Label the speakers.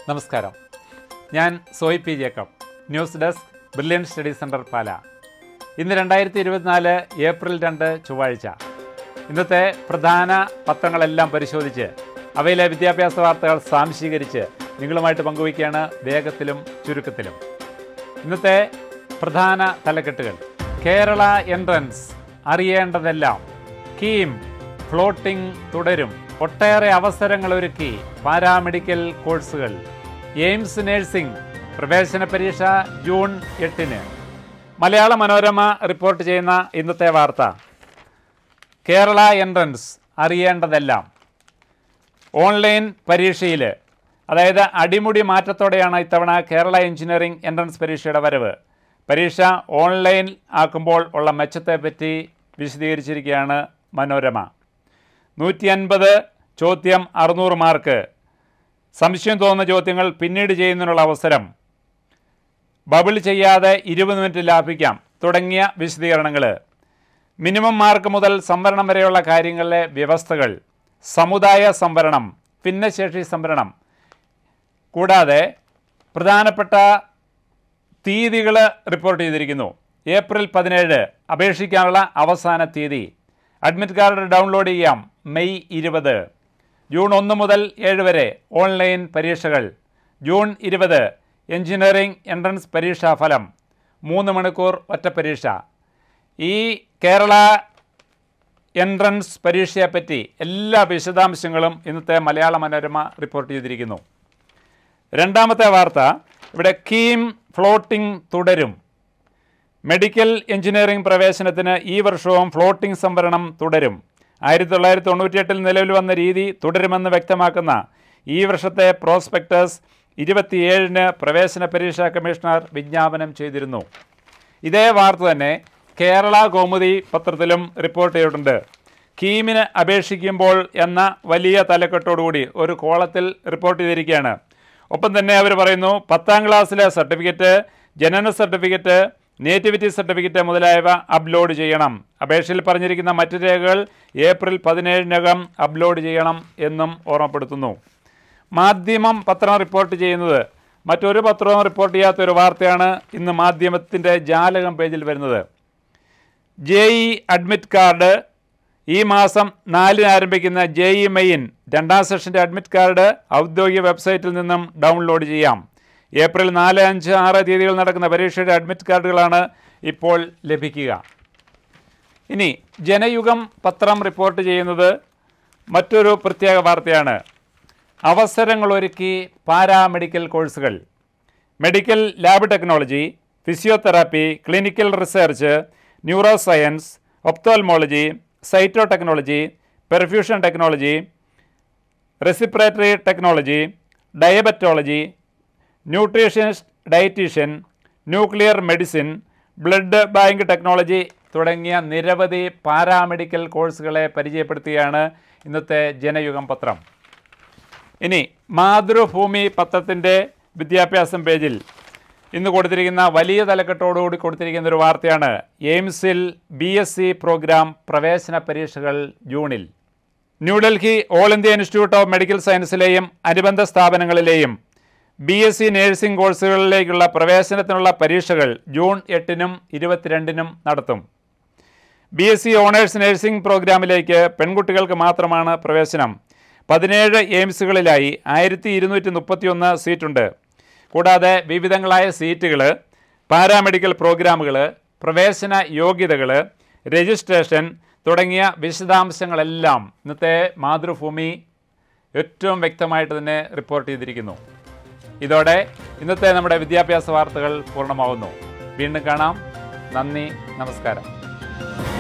Speaker 1: നമസ്കാരം ഞാൻ Zoy P Jacob news desk brilliant study centre Pala ഇന്ന് രണ്ടായിരത്തി ഇരുപത്തിനാല് ഏപ്രിൽ രണ്ട് ചൊവ്വാഴ്ച ഇന്നത്തെ പ്രധാന പത്രങ്ങളെല്ലാം പരിശോധിച്ച് അവയിലെ വിദ്യാഭ്യാസ വാർത്തകൾ സാംശീകരിച്ച് നിങ്ങളുമായിട്ട് പങ്കുവയ്ക്കുകയാണ് വേഗത്തിലും ചുരുക്കത്തിലും ഇന്നത്തെ പ്രധാന തലക്കെട്ടുകൾ കേരള എൻട്രൻസ് അറിയേണ്ടതെല്ലാം കീം ഫ്ലോട്ടിംഗ് തുടരും ഒട്ടേറെ അവസരങ്ങൾ ഒരുക്കി പാരാമെഡിക്കൽ കോഴ്സുകൾ എയിംസ് നഴ്സിംഗ് പ്രവേശന പരീക്ഷ ജൂൺ എട്ടിന് മലയാള മനോരമ റിപ്പോർട്ട് ചെയ്യുന്ന ഇന്നത്തെ വാർത്ത കേരള എൻട്രൻസ് അറിയേണ്ടതെല്ലാം ഓൺലൈൻ പരീക്ഷയിൽ അതായത് അടിമുടി മാറ്റത്തോടെയാണ് ഇത്തവണ കേരള എഞ്ചിനീയറിംഗ് എൻട്രൻസ് പരീക്ഷയുടെ വരവ് പരീക്ഷ ഓൺലൈൻ ആക്കുമ്പോൾ ഉള്ള മെച്ചത്തെപ്പറ്റി വിശദീകരിച്ചിരിക്കുകയാണ് മനോരമ നൂറ്റി അൻപത് ചോദ്യം അറുന്നൂറ് മാർക്ക് സംശയം തോന്നുന്ന ചോദ്യങ്ങൾ പിന്നീട് ചെയ്യുന്നതിനുള്ള അവസരം ബബിൾ ചെയ്യാതെ ഇരുപത് മിനിറ്റ് ലാഭിക്കാം തുടങ്ങിയ വിശദീകരണങ്ങൾ മിനിമം മാർക്ക് മുതൽ സംവരണം വരെയുള്ള കാര്യങ്ങളിലെ വ്യവസ്ഥകൾ സമുദായ സംവരണം ഭിന്നശേഷി സംവരണം കൂടാതെ പ്രധാനപ്പെട്ട തീയതികൾ റിപ്പോർട്ട് ചെയ്തിരിക്കുന്നു ഏപ്രിൽ പതിനേഴ് അപേക്ഷിക്കാനുള്ള അവസാന തീയതി അഡ്മിറ്റ് കാർഡ് ഡൗൺലോഡ് ചെയ്യാം മെയ് ഇരുപത് ജൂൺ ഒന്ന് മുതൽ ഏഴ് വരെ ഓൺലൈൻ പരീക്ഷകൾ ജൂൺ ഇരുപത് എഞ്ചിനീയറിംഗ് എൻട്രൻസ് പരീക്ഷാ ഫലം മൂന്ന് മണിക്കൂർ ഒറ്റ പരീക്ഷ ഈ കേരള എൻട്രൻസ് പരീക്ഷയെപ്പറ്റി എല്ലാ വിശദാംശങ്ങളും ഇന്നത്തെ മലയാള മനോരമ റിപ്പോർട്ട് ചെയ്തിരിക്കുന്നു രണ്ടാമത്തെ വാർത്ത ഇവിടെ കീം ഫ്ലോട്ടിംഗ് തുടരും മെഡിക്കൽ എഞ്ചിനീയറിംഗ് പ്രവേശനത്തിന് ഈ വർഷവും ഫ്ലോട്ടിംഗ് സംവരണം തുടരും ആയിരത്തി തൊള്ളായിരത്തി തൊണ്ണൂറ്റിയെട്ടിൽ നിലവിൽ വന്ന രീതി തുടരുമെന്ന് വ്യക്തമാക്കുന്ന ഈ വർഷത്തെ പ്രോസ്പെക്ടസ് ഇരുപത്തിയേഴിന് പ്രവേശന പരീക്ഷാ കമ്മീഷണർ വിജ്ഞാപനം ചെയ്തിരുന്നു ഇതേ വാർത്ത തന്നെ കേരള കൗമുദി പത്രത്തിലും റിപ്പോർട്ട് ചെയ്തിട്ടുണ്ട് കീമിന് അപേക്ഷിക്കുമ്പോൾ എന്ന വലിയ തലക്കെട്ടോടുകൂടി ഒരു കോളത്തിൽ റിപ്പോർട്ട് ചെയ്തിരിക്കുകയാണ് ഒപ്പം തന്നെ അവർ പറയുന്നു പത്താം ക്ലാസ്സിലെ സർട്ടിഫിക്കറ്റ് ജനന സർട്ടിഫിക്കറ്റ് നേറ്റിവിറ്റി സർട്ടിഫിക്കറ്റ് മുതലായവ അപ്ലോഡ് ചെയ്യണം അപേക്ഷയിൽ പറഞ്ഞിരിക്കുന്ന മറ്റു രേഖകൾ ഏപ്രിൽ പതിനേഴിനകം അപ്ലോഡ് ചെയ്യണം എന്നും ഓർമ്മപ്പെടുത്തുന്നു മാധ്യമം പത്രം റിപ്പോർട്ട് ചെയ്യുന്നത് മറ്റൊരു പത്രവും റിപ്പോർട്ട് ചെയ്യാത്ത ഒരു വാർത്തയാണ് ഇന്ന് മാധ്യമത്തിൻ്റെ ജാലകം പേജിൽ വരുന്നത് ജെ ഇ അഡ്മിറ്റ് കാർഡ് ഈ മാസം നാലിന് ആരംഭിക്കുന്ന ജെ ഇ മെയിൻ രണ്ടാം സെഷൻ്റെ അഡ്മിറ്റ് കാർഡ് ഔദ്യോഗിക വെബ്സൈറ്റിൽ നിന്നും ഡൗൺലോഡ് ചെയ്യാം ഏപ്രിൽ നാല് അഞ്ച് ആറ് തീയതികൾ നടക്കുന്ന പരീക്ഷയുടെ അഡ്മിറ്റ് കാർഡുകളാണ് ഇപ്പോൾ ലഭിക്കുക ഇനി ജനയുഗം പത്രം റിപ്പോർട്ട് ചെയ്യുന്നത് മറ്റൊരു പ്രത്യേക വാർത്തയാണ് അവസരങ്ങളൊരുക്കി പാരാമെഡിക്കൽ കോഴ്സുകൾ medical lab technology physiotherapy clinical research neuro science ophthalmology cyto technology perfusion technology respiratory technology diabetology nutritionist dietitian nuclear medicine blood bank technology തുടങ്ങിയ നിരവധി പാരാമെഡിക്കൽ കോഴ്സുകളെ പരിചയപ്പെടുത്തുകയാണ് ഇന്നത്തെ ജനയുഗം പത്രം ഇനി മാതൃഭൂമി പത്രത്തിൻ്റെ വിദ്യാഭ്യാസം പേജിൽ ഇന്ന് കൊടുത്തിരിക്കുന്ന വലിയ തലക്കെട്ടോടുകൂടി കൊടുത്തിരിക്കുന്ന ഒരു വാർത്തയാണ് എയിംസിൽ ബി എസ് സി പ്രോഗ്രാം പ്രവേശന പരീക്ഷകൾ ജൂണിൽ New Delhi all India institute of medical സയൻസിലെയും അനുബന്ധ സ്ഥാപനങ്ങളിലെയും ബി എസ് സി നഴ്സിംഗ് കോഴ്സുകളിലേക്കുള്ള പ്രവേശനത്തിനുള്ള പരീക്ഷകൾ ജൂൺ എട്ടിനും ഇരുപത്തിരണ്ടിനും നടത്തും B S C honours nursing പ്രോഗ്രാമിലേക്ക് പെൺകുട്ടികൾക്ക് മാത്രമാണ് പ്രവേശനം പതിനേഴ് എയിംസുകളിലായി ആയിരത്തി ഇരുന്നൂറ്റി മുപ്പത്തിയൊന്ന് സീറ്റുണ്ട് കൂടാതെ വിവിധങ്ങളായ സീറ്റുകൾ പാരാമെഡിക്കൽ പ്രോഗ്രാമുകൾ പ്രവേശന യോഗ്യതകൾ രജിസ്ട്രേഷൻ തുടങ്ങിയ വിശദാംശങ്ങളെല്ലാം ഇന്നത്തെ മാതൃഭൂമി ഏറ്റവും വ്യക്തമായിട്ട് തന്നെ റിപ്പോർട്ട് ചെയ്തിരിക്കുന്നു ഇതോടെ ഇന്നത്തെ നമ്മുടെ വിദ്യാഭ്യാസ വാർത്തകൾ പൂർണ്ണമാവുന്നു വീണ്ടും കാണാം നന്ദി നമസ്കാരം